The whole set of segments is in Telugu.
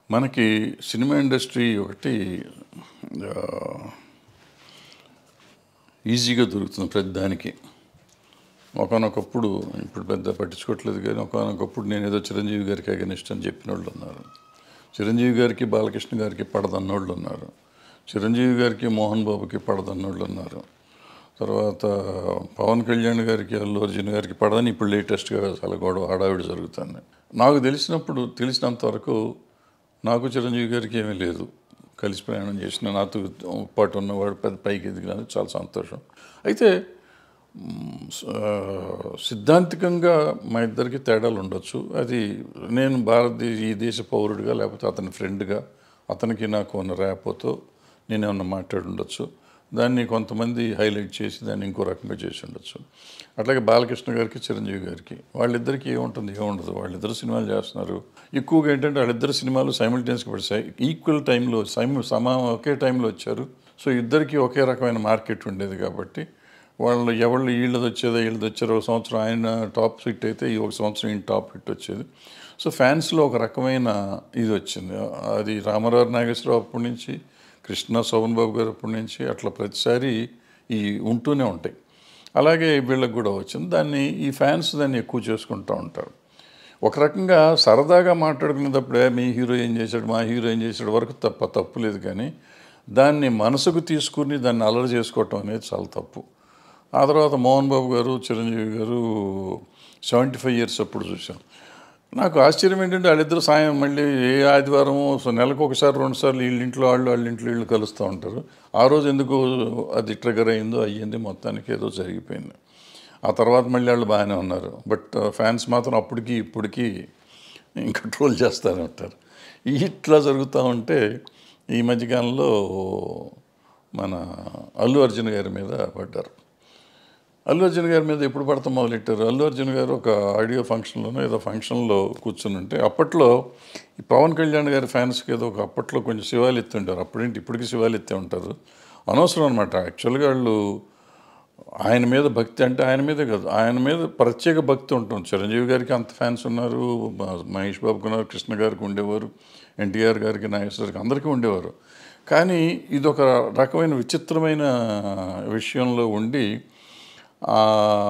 మనకి సినిమా ఇండస్ట్రీ ఒకటి ఆ, ఈజీగా దొరుకుతుంది ప్రతి దానికి ఒకనొకప్పుడు ఇప్పుడు పెద్ద పట్టించుకోవట్లేదు కానీ ఒకనొకప్పుడు నేను ఏదో చిరంజీవి గారికి అగనిస్ట్ అని చెప్పిన వాళ్ళు ఉన్నారు చిరంజీవి గారికి బాలకృష్ణ గారికి పడదన్నోళ్ళు ఉన్నారు చిరంజీవి గారికి మోహన్ బాబుకి పడదన్నోళ్ళు ఉన్నారు తర్వాత పవన్ కళ్యాణ్ గారికి అల్లు అర్జున్ గారికి పడదని ఇప్పుడు లేటెస్ట్గా చాలా గొడవ హడావిడి జరుగుతుంది నాకు తెలిసినప్పుడు తెలిసినంత వరకు నాకు చిరంజీవి గారికి ఏమీ లేదు కలిసి ప్రయాణం చేసిన నాతో పాటు ఉన్నవాడు పెద్ద పైకి ఎదిగినందుకు చాలా సంతోషం అయితే మ్, స- ఆ, సిద్ధాంతికంగా మా ఇద్దరికి తేడాలు ఉండొచ్చు అది నేను భారతదేశ ఈ దేశ పౌరుడిగా లేకపోతే అతని ఫ్రెండ్గా అతనికి నాకు ఉన్న ర్యాపోతో నేను ఏమన్నా మాట్లాడి ఉండొచ్చు దాన్ని కొంతమంది హైలైట్ చేసి దాన్ని ఇంకో రకంగా చేసి ఉండొచ్చు అట్లాగే బాలకృష్ణ గారికి చిరంజీవి గారికి వాళ్ళిద్దరికి ఏముంటుంది ఏముండదు వాళ్ళిద్దరు సినిమాలు చేస్తున్నారు ఎక్కువగా ఏంటంటే వాళ్ళిద్దరు సినిమాలు సైమిల్టేనియస్గా పడిసాయి ఈక్వల్ టైంలో సైమ్ సమా ఒకే టైంలో వచ్చారు సో ఇద్దరికి ఒకే రకమైన మార్కెట్ ఉండేది కాబట్టి వాళ్ళు ఎవళ్ళు వీళ్ళది వచ్చేదో వీళ్ళది వచ్చారో ఒక సంవత్సరం ఆయన టాప్ హిట్ అయితే ఈ ఒక సంవత్సరం ఈయన టాప్ హిట్ వచ్చేది సో ఫ్యాన్స్లో ఒక రకమైన ఇది వచ్చింది అది రామారావు నాగేశ్వరరావు అప్పటి నుంచి కృష్ణ శోభన్ బాబు గారు అప్పటి నుంచి అట్లా ప్రతిసారి ఈ ఉంటూనే ఉంటాయి అలాగే వీళ్ళకి కూడా వచ్చింది దాన్ని ఈ ఫ్యాన్స్ దాన్ని ఎక్కువ చేసుకుంటూ ఉంటారు ఒక రకంగా సరదాగా మాట్లాడుకునేటప్పుడే మీ హీరో ఏం చేశాడు మా హీరో ఏం చేశాడు వరకు తప్ప తప్పు లేదు కానీ దాన్ని మనసుకు తీసుకుని దాన్ని అలరి చేసుకోవటం అనేది చాలా తప్పు ఆ తర్వాత మోహన్ బాబు గారు చిరంజీవి గారు సెవెంటీ ఫైవ్ ఇయర్స్ అప్పుడు చూసాం నాకు ఆశ్చర్యం ఏంటంటే వాళ్ళిద్దరు సాయం మళ్ళీ ఏ ఆదివారం సో నెలకు ఒకసారి రెండు సార్లు వీళ్ళ ఇంట్లో వాళ్ళు వాళ్ళ ఇంట్లో వీళ్ళు కలుస్తూ ఉంటారు ఆ రోజు ఎందుకు అది ట్రిగర్ అయిందో అయ్యింది మొత్తానికి ఏదో జరిగిపోయింది ఆ తర్వాత మళ్ళీ వాళ్ళు బాగానే ఉన్నారు బట్ ఫ్యాన్స్ మాత్రం అప్పటికి ఇప్పటికి ఇంకా ట్రోల్ చేస్తూనే ఉంటారు ఇట్లా జరుగుతూ ఉంటే ఈ మధ్యకాలంలో మన అల్లు అర్జున్ గారి మీద పడ్డారు అల్లు అర్జున్ గారి మీద ఎప్పుడు పడతాం మొదలెట్టారు అల్లు అర్జున్ గారు ఒక ఆడియో ఫంక్షన్లోనో ఏదో ఫంక్షన్లో కూర్చుని ఉంటే అప్పట్లో ఈ పవన్ కళ్యాణ్ గారి ఫ్యాన్స్కి ఏదో ఒక అప్పట్లో కొంచెం శివాలు ఎత్తి ఉంటారు అప్పుడేంటి ఇప్పటికీ శివాలు ఎత్తే ఉంటారు అనవసరం అనమాట యాక్చువల్గా వాళ్ళు ఆయన మీద భక్తి అంటే ఆయన మీదే కాదు ఆయన మీద ప్రత్యేక భక్తి ఉంటుంది చిరంజీవి గారికి అంత ఫ్యాన్స్ ఉన్నారు మ- మహేష్ బాబుకి ఉన్నారు కృష్ణ గారికి ఉండేవారు ఎన్టీఆర్ గారికి నాగేశ్వర గారికి అందరికీ ఉండేవారు కానీ ఇది ఒక రకమైన విచిత్రమైన విషయంలో ఉండి ఆ,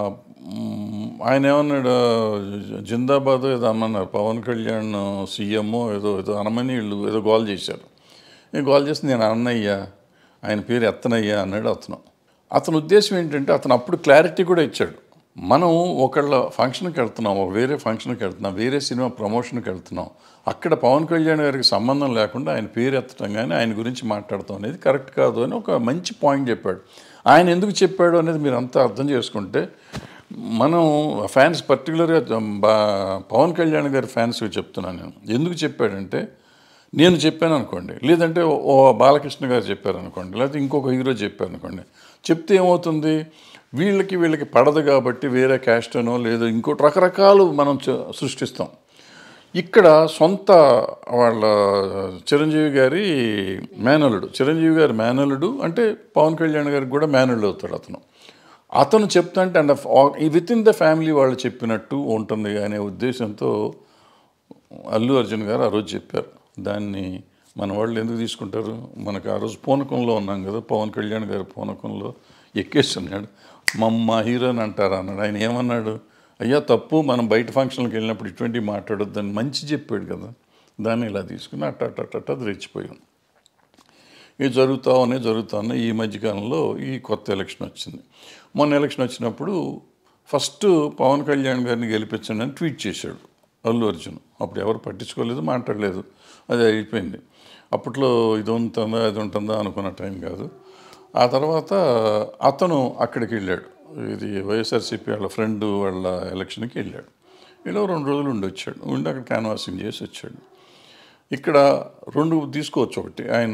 మ్, ఆయన ఏమన్నాడు జిందాబాద్ ఏదో అన్నారు పవన్ కళ్యాణ్ సీఎం ఏదో ఏదో అనమని వీళ్ళు ఏదో గోల్ చేశారు నేను గోల్ చేసి నేను అన్నయ్య ఆయన పేరు ఎత్తనయ్య అన్నాడు అతను అతని ఉద్దేశం ఏంటంటే అతను అప్పుడు క్లారిటీ కూడా ఇచ్చాడు మనం ఒకళ్ళ ఫంక్షన్కి వెళ్తున్నాం ఒక వేరే ఫంక్షన్కి వెళ్తున్నాం వేరే సినిమా ప్రమోషన్కి వెళ్తున్నాం అక్కడ పవన్ కళ్యాణ్ గారికి సంబంధం లేకుండా ఆయన పేరు ఎత్తడం కానీ ఆయన గురించి మాట్లాడటం అనేది కరెక్ట్ కాదు అని ఒక మంచి పాయింట్ చెప్పాడు ఆయన ఎందుకు చెప్పాడు అనేది మీరు అంతా అర్థం చేసుకుంటే మనం ఫ్యాన్స్ పర్టికులర్గా బా పవన్ కళ్యాణ్ గారి ఫ్యాన్స్కి చెప్తున్నాను నేను ఎందుకు చెప్పాడంటే నేను చెప్పాను అనుకోండి లేదంటే ఓ బాలకృష్ణ గారు చెప్పారు అనుకోండి లేకపోతే ఇంకొక హీరో చెప్పారు అనుకోండి చెప్తే ఏమవుతుంది వీళ్ళకి వీళ్ళకి పడదు కాబట్టి వేరే క్యాస్ట్ అనో లేదో ఇంకోటి రకరకాలు మనం చ- సృష్టిస్తాం ఇక్కడ సొంత వాళ్ళ చిరంజీవి గారి మేనలుడు చిరంజీవి గారి మేనలుడు అంటే పవన్ కళ్యాణ్ గారికి కూడా మేనలుడు అవుతాడు అతను అతను చెప్తుంటే and with in the family వాళ్ళు చెప్పినట్టు ఉంటుంది అనే ఉద్దేశంతో అల్లు అర్జున్ గారు ఆ రోజు చెప్పారు దాన్ని మన వాళ్ళు ఎందుకు తీసుకుంటారు మనకు ఆ రోజు పూనకంలో ఉన్నాం కదా పవన్ కళ్యాణ్ గారి పూనకంలో ఎక్కేస్తున్నాడు మమ్మ హీరోని అంటారా అన్నాడు ఆయన ఏమన్నాడు అయ్యా తప్పు మనం బయట ఫంక్షన్కి వెళ్ళినప్పుడు ఇటువంటి మాట్లాడొద్దని మంచి చెప్పాడు కదా దాన్ని ఇలా తీసుకుని అట్ట అట్ట అట్ట అట్ట అది రెచ్చిపోయాం ఇది జరుగుతా ఉన్నాయి జరుగుతా ఉన్నాయి ఈ మధ్యకాలంలో ఈ కొత్త ఎలక్షన్ వచ్చింది మొన్న ఎలక్షన్ వచ్చినప్పుడు ఫస్ట్ పవన్ కళ్యాణ్ గారిని గెలిపించండి అని ట్వీట్ చేశాడు అల్లు అర్జున్ అప్పుడు ఎవరు పట్టించుకోలేదు మాట్లాడలేదు అది అయిపోయింది అప్పట్లో ఇది ఉంటుందా అది ఉంటుందా అనుకున్న టైం కాదు ఆ తర్వాత అతను అక్కడికి వెళ్ళాడు ఇది వైఎస్ఆర్సీపీ వాళ్ళ ఫ్రెండ్ వాళ్ళ ఎలక్షన్కి వెళ్ళాడు ఇలా రెండు రోజులు ఉండి వచ్చాడు ఉండి అక్కడ క్యాన్వాసింగ్ చేసి వచ్చాడు ఇక్కడ రెండు తీసుకోవచ్చు ఒకటి ఆయన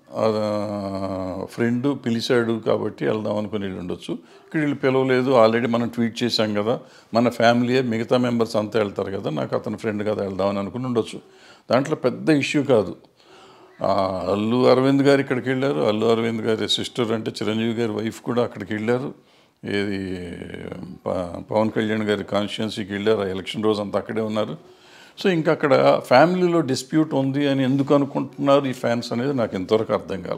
ఫ్రెండ్ పిలిచాడు కాబట్టి వెళ్దాం అనుకుని వెళ్ళి ఉండొచ్చు ఇక్కడ వీళ్ళు పిలవలేదు ఆల్రెడీ మనం ట్వీట్ చేశాం కదా మన ఫ్యామిలీయే మిగతా మెంబర్స్ అంతా వెళ్తారు కదా నాకు అతని ఫ్రెండ్ కదా వెళ్దామని అనుకుని ఉండొచ్చు దాంట్లో పెద్ద ఇష్యూ కాదు ఆ, అల్లు అరవింద్ గారు ఇక్కడికి వెళ్ళారు అల్లు అరవింద్ గారి సిస్టర్ అంటే చిరంజీవి గారి వైఫ్ కూడా అక్కడికి వెళ్ళారు ఏది ప- పవన్ కళ్యాణ్ గారి కాన్స్టిట్యున్సీకి వెళ్ళారు ఆ ఎలక్షన్ రోజు అంతా అక్కడే ఉన్నారు సో ఇంకా అక్కడ ఫ్యామిలీలో డిస్ప్యూట్ ఉంది అని ఎందుకు అనుకుంటున్నారు ఈ ఫ్యాన్స్ అనేది నాకు ఇంతవరకు అర్థం కాల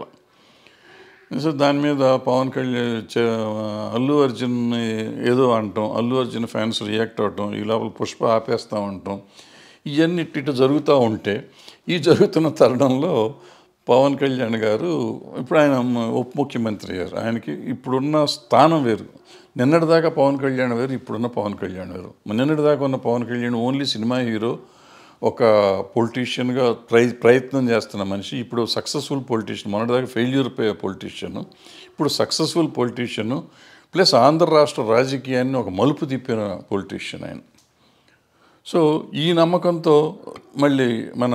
సో దాని మీద పవన్ కళ్యాణ్ చ- అల్లు అర్జున్ ఏదో అంటాం అల్లు అర్జున్ ఫ్యాన్స్ రియాక్ట్ అవటం ఈ లోపల పుష్ప ఆపేస్తూ ఉంటాం ఇవన్నీ ఇటు ఇటు జరుగుతూ ఉంటే ఈ జరుగుతున్న తరుణంలో పవన్ కళ్యాణ్ గారు ఇప్పుడు ఆయన మ- ఉప ముఖ్యమంత్రి గారు ఆయనకి ఇప్పుడున్న స్థానం వేరు నిన్నటిదాకా పవన్ కళ్యాణ్ వేరు ఇప్పుడున్న పవన్ కళ్యాణ్ వేరు నిన్నటిదాకా ఉన్న Pawan Kalyan only cinema hero ఒక పొలిటీషియన్గా ప్రయ ప్రయత్నం చేస్తున్న మనిషి ఇప్పుడు సక్సెస్ఫుల్ పొలిటీషియన్ మొన్నటిదాకా ఫెయిల్యూర్ పొలిటీషియన్ ఇప్పుడు సక్సెస్ఫుల్ పొలిటీషియన్ ప్లస్ ఆంధ్ర రాష్ట్ర రాజకీయాన్ని ఒక మలుపు తిప్పిన పొలిటీషియన్ ఆయన సో ఈ నమ్మకంతో మళ్ళీ మన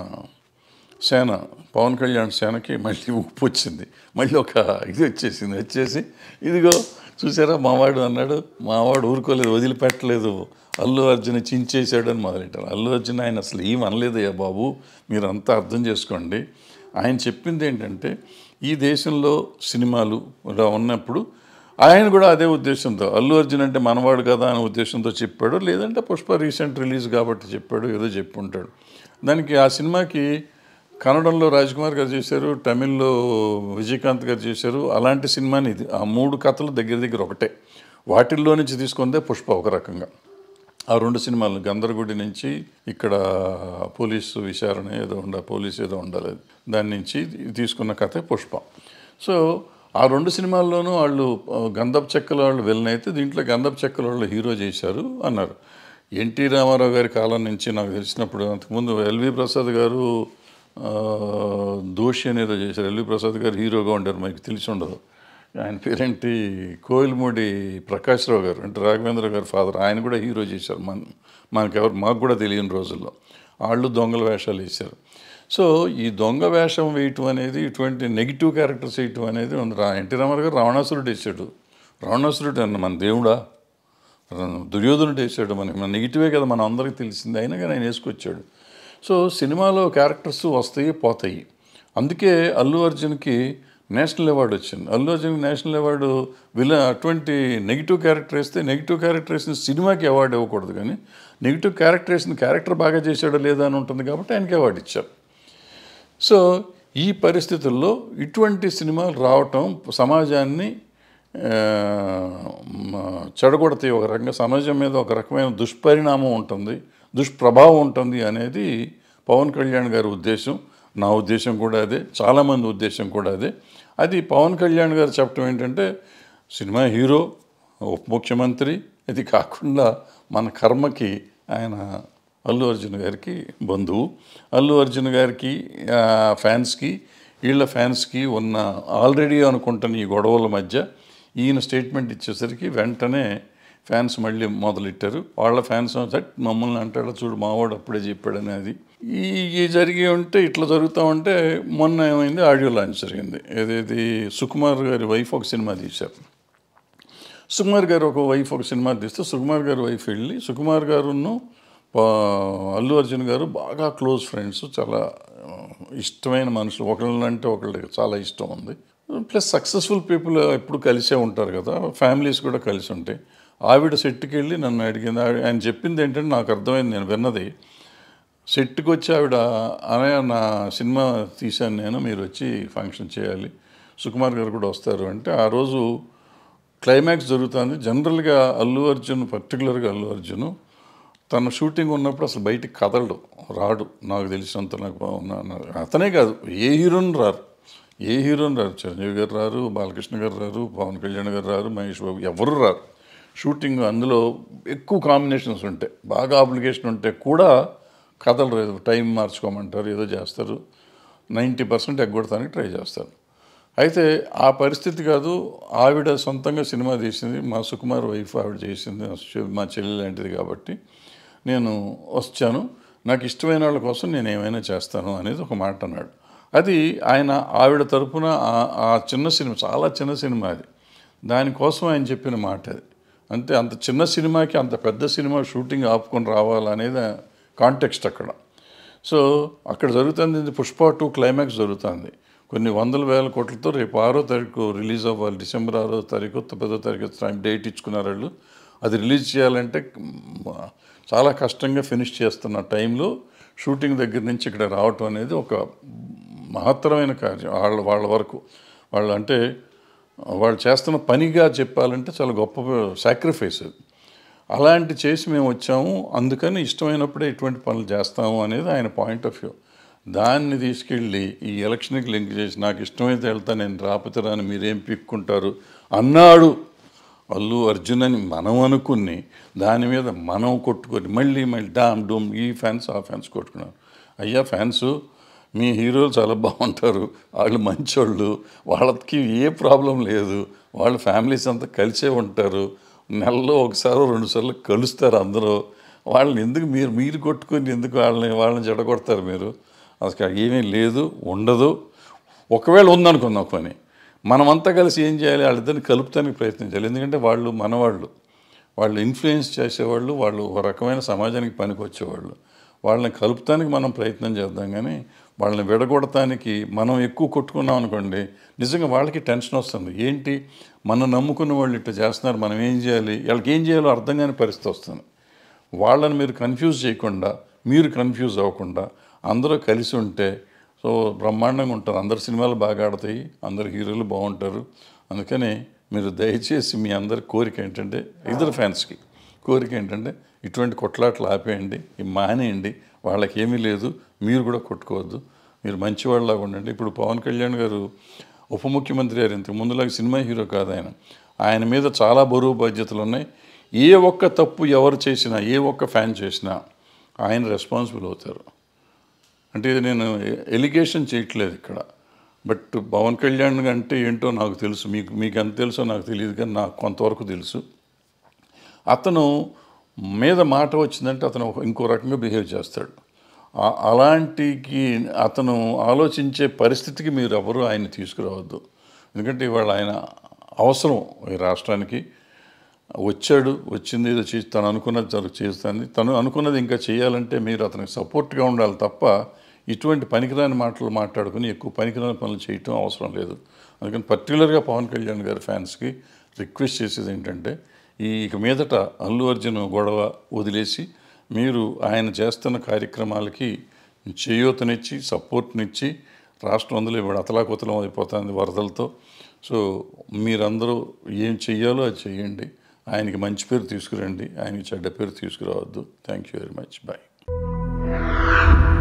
సేన పవన్ కళ్యాణ్ సేనకి మళ్ళీ ఉప్పు వచ్చింది మళ్ళీ ఒక ఇది వచ్చేసింది వచ్చేసి ఇదిగో చూసారా మావాడు అన్నాడు మావాడు ఊరుకోలేదు వదిలిపెట్టలేదు అల్లు అర్జున్ చించేశాడని మొదలెట్టారు అల్లు అర్జున్ ఆయన అసలు ఏం అనలేదయ్యా బాబు మీరు అంతా అర్థం చేసుకోండి ఆయన చెప్పింది ఏంటంటే ఈ దేశంలో సినిమాలు ఇలా ఉన్నప్పుడు ఆయన కూడా అదే ఉద్దేశంతో అల్లు అర్జున్ అంటే మనవాడు కదా అనే ఉద్దేశంతో చెప్పాడు లేదంటే పుష్ప రీసెంట్ రిలీజ్ కాబట్టి చెప్పాడు ఏదో చెప్పి ఉంటాడు దానికి ఆ సినిమాకి కన్నడంలో రాజ్కుమార్ గారు చేశారు తమిళ్లో విజయకాంత్ గారు చేశారు అలాంటి సినిమాని ఇది ఆ మూడు కథలు దగ్గర దగ్గర ఒకటే వాటిల్లో నుంచి తీసుకుందే పుష్ప ఒక రకంగా ఆ రెండు సినిమాలు గందరగుడి నుంచి ఇక్కడ పోలీసు విచారణ ఏదో ఉండ పోలీసు ఏదో ఉండాలి దాని నుంచి తీసుకున్న కథే పుష్ప సో ఆ రెండు సినిమాల్లోనూ వాళ్ళు ఆ, గంధపు చెక్కల వాళ్ళు వెళ్ళనైతే దీంట్లో గంధపు చెక్కల వాళ్ళు హీరో చేశారు అన్నారు ఎన్టీ రామారావు గారి కాలం నుంచి నాకు తెలిసినప్పుడు అంతకుముందు ఎల్వి ప్రసాద్ గారు ఆ, దోషి అనేదో చేశారు ఎల్వి ప్రసాద్ గారు హీరోగా ఉండారు మీకు తెలిసి ఉండదు ఆయన పేరేంటి కోయిలమూడి ప్రకాష్ రావు గారు అంటే రాఘవేంద్ర గారి ఫాదర్ ఆయన కూడా హీరో చేశారు మన మనకెవరు మాకు కూడా తెలియని రోజుల్లో వాళ్ళు దొంగల వేషాలు వేశారు సో ఈ దొంగ వేషం వేయటం అనేది ఇటువంటి నెగిటివ్ క్యారెక్టర్స్ వేయటం అనేది ఉంది రా ఎన్టీ రామారావు గారు రావణాసురుడు వేసాడు రావణాసురుడు అన్న మన దేవుడా దుర్యోధనుడు వేసాడు మనకి మన నెగిటివే కదా మన అందరికీ తెలిసింది అయినా కానీ ఆయన వేసుకొచ్చాడు సో సినిమాలో క్యారెక్టర్స్ వస్తాయి పోతాయి అందుకే అల్లు అర్జున్కి నేషనల్ అవార్డు వచ్చింది అల్లు అర్జున్కి నేషనల్ అవార్డు విల అటువంటి నెగిటివ్ క్యారెక్టర్ వేస్తే నెగిటివ్ క్యారెక్టర్ వేసిన సినిమాకి అవార్డు ఇవ్వకూడదు కానీ నెగిటివ్ క్యారెక్టర్ వేసిన క్యారెక్టర్ బాగా చేశాడో లేదా అని ఉంటుంది కాబట్టి ఆయనకి అవార్డు ఇచ్చారు సో ఈ పరిస్థితుల్లో ఇటువంటి సినిమాలు రావటం సమాజాన్ని ఆ, మ- చెడగొడతాయి ఒక రకంగా సమాజం మీద ఒక రకమైన దుష్పరిణామం ఉంటుంది దుష్ప్రభావం ఉంటుంది అనేది పవన్ కళ్యాణ్ గారి ఉద్దేశం నా ఉద్దేశం కూడా అదే చాలామంది ఉద్దేశం కూడా అదే అది పవన్ కళ్యాణ్ గారు చెప్పడం ఏంటంటే సినిమా హీరో ఉప ముఖ్యమంత్రి ఇది కాకుండా మన కర్మకి ఆయన అల్లు అర్జున్ గారికి బంధువు అల్లు అర్జున్ గారికి ఆ, ఫ్యాన్స్కి వీళ్ళ ఫ్యాన్స్కి ఉన్న ఆల్రెడీ అనుకుంటున్న ఈ గొడవల మధ్య ఈయన స్టేట్మెంట్ ఇచ్చేసరికి వెంటనే ఫ్యాన్స్ మళ్ళీ మొదలెట్టారు వాళ్ళ ఫ్యాన్స్ సట్ మమ్మల్ని అంటాడు చూడు మావాడు అప్పుడే చెప్పాడని అది ఈ ఈ జరిగి ఉంటే ఇట్లా జరుగుతూ ఉంటే మొన్న ఏమైంది ఆడియో లాంచ్ జరిగింది ఏదేది సుకుమార్ గారి వైఫ్ ఒక సినిమా తీశారు సుకుమార్ గారు ఒక వైఫ్ ఒక సినిమా తీస్తే సుకుమార్ గారు వైఫ్ వెళ్ళి సుకుమార్ గారును పా- అల్లు అర్జున్ గారు బాగా క్లోజ్ ఫ్రెండ్స్ చాలా ఆ, ఇష్టమైన మనుషులు ఒకళ్ళంటే ఒకళ్ళకి చాలా ఇష్టం ఉంది ప్లస్ సక్సెస్ఫుల్ పీపుల్ ఎప్పుడు కలిసే ఉంటారు కదా ఫ్యామిలీస్ కూడా కలిసి ఉంటాయి ఆవిడ సెట్కి వెళ్ళి నన్ను అడిగింది ఆవిడ- ఆయన చెప్పింది ఏంటంటే నాకు అర్థమైంది నేను విన్నది సెట్కి వచ్చి ఆవిడ అనే నా సినిమా తీశాను నేను మీరు వచ్చి ఫంక్షన్ చేయాలి సుకుమార్ గారు కూడా వస్తారు అంటే ఆ రోజు క్లైమాక్స్ జరుగుతుంది జనరల్గా అల్లు అర్జున్ పర్టికులర్గా అల్లు అర్జున్ తన షూటింగ్ ఉన్నప్పుడు అసలు బయటికి కదలడు రాడు నాకు తెలిసినంత నాకు నా- నా- అతనే కాదు ఏ హీరోని రారు ఏ హీరోని రారు చిరంజీవి గారు రారు బాలకృష్ణ గారు రారు పవన్ కళ్యాణ్ గారు రారు మహేష్ బాబు ఎవరు రారు షూటింగ్ అందులో ఎక్కువ కాంబినేషన్స్ ఉంటాయి బాగా అప్లికేషన్ ఉంటే కూడా కథలు లేదు టైం మార్చుకోమంటారు ఏదో చేస్తారు నైంటీ పర్సెంట్ ఎగ్గొడటానికి ట్రై చేస్తారు అయితే ఆ పరిస్థితి కాదు ఆవిడ సొంతంగా సినిమా తీసింది మా సుకుమార్ వైఫ్ ఆవిడ చేసింది నా చె- మా చెల్లి లాంటిది కాబట్టి నేను వచ్చాను నాకు ఇష్టమైన వాళ్ళ కోసం నేను ఏమైనా చేస్తాను అనేది ఒక మాట అన్నాడు అది ఆయన ఆవిడ తరపున ఆ- ఆ చిన్న సినిమా చాలా చిన్న సినిమా అది దానికోసం ఆయన చెప్పిన మాట అది అంతే అంత చిన్న సినిమాకి అంత పెద్ద సినిమా షూటింగ్ ఆపుకొని రావాలనేది కాంటెక్స్ట్ అక్కడ సో అక్కడ జరుగుతుంది ఇది పుష్ప టూ క్లైమాక్స్ జరుగుతుంది కొన్ని వందల వేల కోట్లతో రేపు ఆరో తారీఖు రిలీజ్ అవ్వాలి డిసెంబర్ ఆరో తారీఖు పదో తారీఖు టైం డేట్ ఇచ్చుకున్నారు వాళ్ళు అది రిలీజ్ చేయాలంటే మ్, చాలా కష్టంగా ఫినిష్ చేస్తున్న టైంలో షూటింగ్ దగ్గర నుంచి ఇక్కడ రావటం అనేది ఒక మహత్తరమైన కార్యం వాళ్ళ వాళ్ళ వరకు వాళ్ళు అంటే వాళ్ళు చేస్తున్న పనిగా చెప్పాలంటే చాలా గొప్ప సాక్రిఫైస్ అది అలాంటి చేసి మేము వచ్చాము అందుకని ఇష్టమైనప్పుడే ఇటువంటి పనులు చేస్తాము అనేది ఆయన పాయింట్ ఆఫ్ వ్యూ దాన్ని తీసుకెళ్ళి ఈ ఎలక్షన్కి లింక్ చేసి నాకు ఇష్టమైతే వెళ్తా నేను రాకపోతే రాని మీరేం పిక్కుంటారు అన్నాడు అల్లు అర్జున్ అని మనం అనుకుని దాని మీద మనం కొట్టుకొని మళ్ళీ మళ్ళీ డామ్ డూమ్ ఈ ఫ్యాన్స్ ఆ ఫ్యాన్స్ కొట్టుకున్నారు అయ్యా ఫ్యాన్స్ మీ హీరోలు చాలా బాగుంటారు వాళ్ళు మంచోళ్ళు వాళ్ళకి ఏ ప్రాబ్లం లేదు వాళ్ళ ఫ్యామిలీస్ అంతా కలిసే ఉంటారు నెలలో ఒకసారి రెండు సార్లు కలుస్తారు అందరూ వాళ్ళని ఎందుకు మీరు మీరు కొట్టుకొని ఎందుకు వాళ్ళని వాళ్ళని జడగొడతారు మీరు అసలు ఏమీ లేదు ఉండదు ఒకవేళ ఉందనుకుందాం పని మనమంతా కలిసి ఏం చేయాలి వాళ్ళిద్దరిని కలుపుతానికి ప్రయత్నించాలి ఎందుకంటే వాళ్ళు మనవాళ్ళు వాళ్ళు ఇన్ఫ్లుయెన్స్ చేసేవాళ్ళు వాళ్ళు ఒక రకమైన సమాజానికి పనికి వచ్చేవాళ్ళు వాళ్ళని కలుపుతానికి మనం ప్రయత్నం చేద్దాం కానీ వాళ్ళని విడగొడటానికి మనం ఎక్కువ కొట్టుకున్నాం అనుకోండి నిజంగా వాళ్ళకి టెన్షన్ వస్తుంది ఏంటి మనం నమ్ముకున్న వాళ్ళు ఇట్లా చేస్తున్నారు మనం ఏం చేయాలి వాళ్ళకి ఏం చేయాలో అర్థం కాని పరిస్థితి వస్తుంది వాళ్ళని మీరు కన్ఫ్యూజ్ చేయకుండా మీరు కన్ఫ్యూజ్ అవ్వకుండా అందరూ కలిసి ఉంటే సో బ్రహ్మాండంగా ఉంటారు అందరు సినిమాలు బాగా ఆడతాయి అందరు హీరోలు బాగుంటారు అందుకని మీరు దయచేసి మీ అందరి కోరిక ఏంటంటే ఇద్దరు ఫ్యాన్స్కి కోరిక ఏంటంటే ఇటువంటి కొట్లాట్లు ఆపేయండి ఇవి మానేయండి వాళ్ళకి ఏమీ లేదు మీరు కూడా కొట్టుకోవద్దు మీరు మంచివాళ్ళలాగా ఉండండి ఇప్పుడు పవన్ కళ్యాణ్ గారు ఉప ముఖ్యమంత్రి గారు ఇంతకు ముందులాగా సినిమా హీరో కాదు ఆయన ఆయన మీద చాలా బరువు బాధ్యతలు ఉన్నాయి ఏ ఒక్క తప్పు ఎవరు చేసినా ఏ ఒక్క ఫ్యాన్ చేసినా ఆయన రెస్పాన్సిబుల్ అవుతారు అంటే ఇది నేను ఎలిగేషన్ చేయట్లేదు ఇక్కడ బట్ పవన్ కళ్యాణ్ అంటే ఏంటో నాకు తెలుసు మీకు మీకు ఎంత తెలుసో నాకు తెలియదు కానీ నాకు కొంతవరకు తెలుసు అతను మీద మాట వచ్చిందంటే అతను ఒక- ఇంకో రకంగా బిహేవ్ చేస్తాడు ఆ- అలాంటికి అతను ఆలోచించే పరిస్థితికి మీరు ఎవరు ఆయన తీసుకురావద్దు ఎందుకంటే ఇవాళ ఆయన అవసరం ఈ రాష్ట్రానికి వచ్చాడు వచ్చింది ఏదో చేసి తను అనుకున్నది తను చేస్తుంది తను అనుకున్నది ఇంకా చేయాలంటే మీరు అతనికి సపోర్ట్గా ఉండాలి తప్ప ఇటువంటి పనికిరాని మాటలు మాట్లాడుకుని ఎక్కువ పనికిరాని పనులు చేయటం అవసరం లేదు అందుకని పర్టికులర్గా పవన్ కళ్యాణ్ గారి ఫ్యాన్స్కి రిక్వెస్ట్ చేసేది ఏంటంటే ఈ ఇక మీదట అల్లు అర్జున్ గొడవ వదిలేసి మీరు ఆయన చేస్తున్న కార్యక్రమాలకి చేయూతనిచ్చి సపోర్ట్నిచ్చి రాష్ట్రం అందులో ఇప్పుడు అతలాకుతలం అయిపోతుంది వరదలతో సో మీరందరూ ఏం చెయ్యాలో అది చెయ్యండి ఆయనకి మంచి పేరు తీసుకురండి ఆయనకి చెడ్డ పేరు తీసుకురావద్దు thank you very much bye